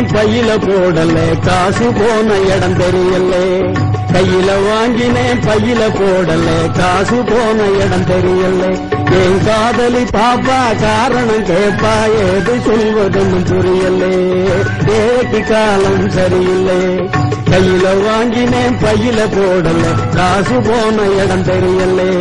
வாங்கினேன் பையில போடல காசு போன இடம் தெரியல கையில வாங்கினேன் பையில போடல காசு போன இடம் தெரியல என் காதலி பாப்பா காரணம் கேப்பா ஏது சொல்வதுன்னு புரியலே ஏழைக்கு காலம் சரியில்லை கையில வாங்கினேன் பையில போடல காசு போன இடம் தெரியலே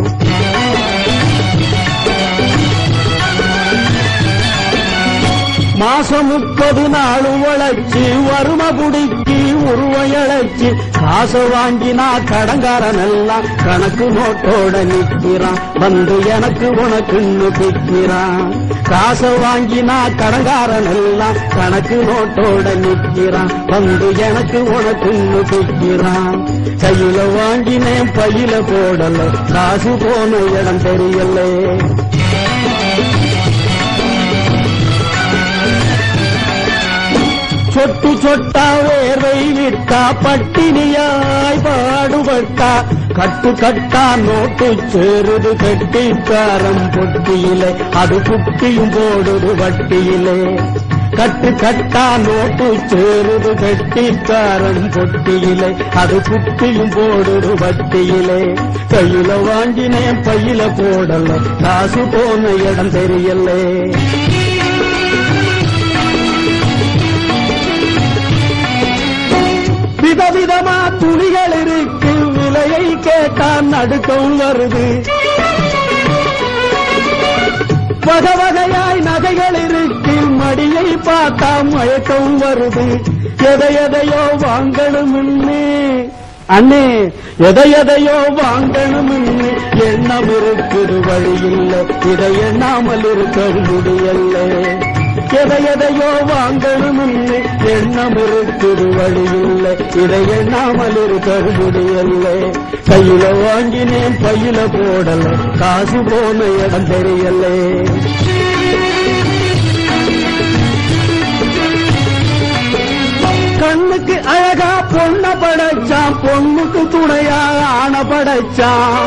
மாசம் முப்பது நாள் உழைச்சி வறும குடிக்கி உருவையழைச்சி காசு வாங்கினா கடங்காரன் எல்லாம் கணக்கு நோட்டோட நிற்கிறான் வந்து எனக்கு உனக்குன்னு பிக்கிறான் காசை வாங்கினா கடங்காரன் எல்லாம் கணக்கு நோட்டோட நிற்கிறான் வந்து எனக்கு உனக்குன்னு பிக்கிறான் கையில வாங்கினேன் பையில போடல காசு போன இடம் தெரியலே சொட்டு சொட்டா வேர்வை விட்டா பட்டினியாய் பாடுபட்டா கட்டு கட்டா நோட்டு சேருது கட்டிக்காரம் பொட்டியிலே அது குட்டியும் போடுது வட்டியிலே கட்டு கட்டா நோட்டு சேருது கட்டிக்காரன் பொட்டியிலே அது குட்டியும் போடுது வட்டியிலே கையில வாங்கினேன் பையில போடல காசு போன இடம் தெரியலே விதவிதமா துணிகள் இருக்கு விலையை கேட்டா நடுக்கம் வருது வகை வகையாய் நகைகள் இருக்கு மடியை பார்த்தா மயக்கம் வருது எதை எதையோ வாங்கணும்னு அண்ணே எதை எதையோ வாங்கணும்னு எண்ணம் இருக்குது வழி இல்லை இதை எண்ணாமல் இருக்க முடியல எதை எதையோ வாங்கணும்னு எண்ணம் இருக்குது வழி இல்லை இதை எண்ணாமல் இருக்க முடியல கையில வாங்கினேன் பையில போடல காசு போன இடம் தெரியலே கண்ணுக்கு அழகா பொண்ண படைச்சான் பொண்ணுக்கு துணையா ஆன படைச்சான்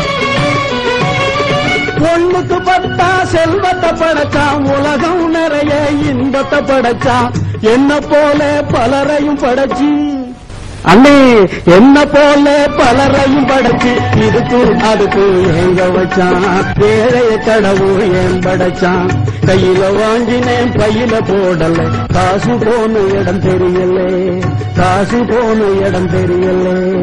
பொண்ணுக்கு பத்தா செல்வத்தை படைச்சான் உலகம் நிறைய இன்பத்தை படைச்சான் என்ன போல பலரையும் படைச்சு அண்ணே என்ன போல பலரையும் படைச்சு இதுக்கு அதுக்கு எங்க வச்சான் ஏழைய கடவுள் ஏன் படைச்சான் கையில வாங்கினேன் பையில போடல காசு போன இடம் தெரியல காசு போன இடம் தெரியல